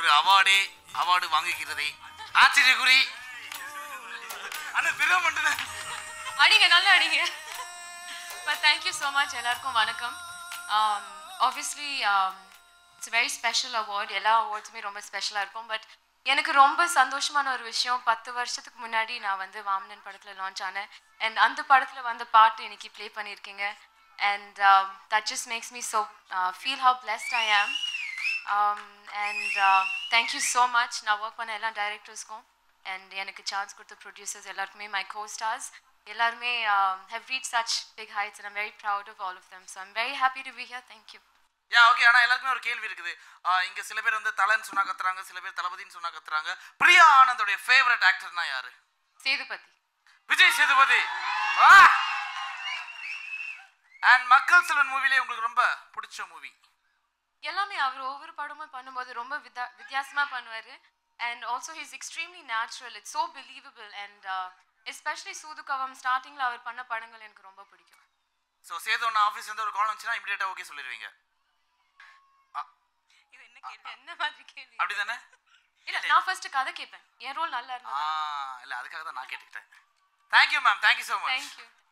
ஒரு அவார்டே அவார்டு வாங்கிக்கிறதே ஆச்சரியக்குறி அண்ணா பெரிய மட்டும் அடிங்க நல்லா அடிங்க பட் தேங்க்யூ ஸோ மச் எல்லாருக்கும் வணக்கம் obviously it's very special award எல்லா அவார்ட்ஸுமே ரொம்ப ஸ்பெஷலாக இருக்கும் பட் எனக்கு ரொம்ப சந்தோஷமான ஒரு விஷயம் பத்து வருஷத்துக்கு முன்னாடி நான் வந்து வாமனன் படத்தில் லான்ச் ஆனேன் அண்ட் அந்த படத்தில் வந்த பாட்டு இன்னைக்கு ப்ளே பண்ணியிருக்கீங்க and that just makes me so feel how blessed I am and thank you so much நான் ஒர்க் பண்ண எல்லா டைரக்டர்ஸ்க்கும் அண்ட் எனக்கு சான்ஸ் கொடுத்த ப்ரொடியூசர்ஸ் எல்லாருக்குமே மை கோ ஸ்டார்ஸ் எல்லாருமே have reach such big heights and I'm very proud of all of them so I'm very happy to be here thank you ya okay ஆனா எல்லாருக்குமே ஒரு கேள்வி இருக்குது ஆ, இங்க சில பேர் வந்து தலைன்னு சொன்னா கத்துறாங்க சில பேர் தளபதின்னு சொன்னா கத்துறாங்க பிரியா ஆனந்தோடைய ஃபேவரட் ஆக்டர்னா யாரு சேதுபதி விஜய் சேதுபதி அண்ட் மக்கள் செல்வன் மூவிலே உங்களுக்கு ரொம்ப பிடிச்ச மூவி எல்லாமே அவர் ஒவ்வொரு படமும் பண்ணும்போது ரொம்ப விதா வித்தியாசமாக பண்ணுவார் and also he's extremely natural it's so believable and especially சூதுகவம் ஸ்டார்டிங்கில் அவர் பண்ண படங்கள் எனக்கு ரொம்ப பிடிக்கும் ஸோ சேது ஒன்று ஆஃபீஸ் வந்து ஒரு கால் வந்துச்சுன்னா இமீடியட்டாக ஓகே சொல்லிடுவீங்க இது என்ன கேள்வி என்ன மாதிரி கேள்வி அப்படி தானே இல்லை நான் ஃபர்ஸ்ட் கதை கேட்பேன் என் ரோல் நல்லா ஆ இருந்தது இல்லை அதுக்காக தான் நான் கேட்டுக்கிட்டேன் thank you ma'am thank you so much thank you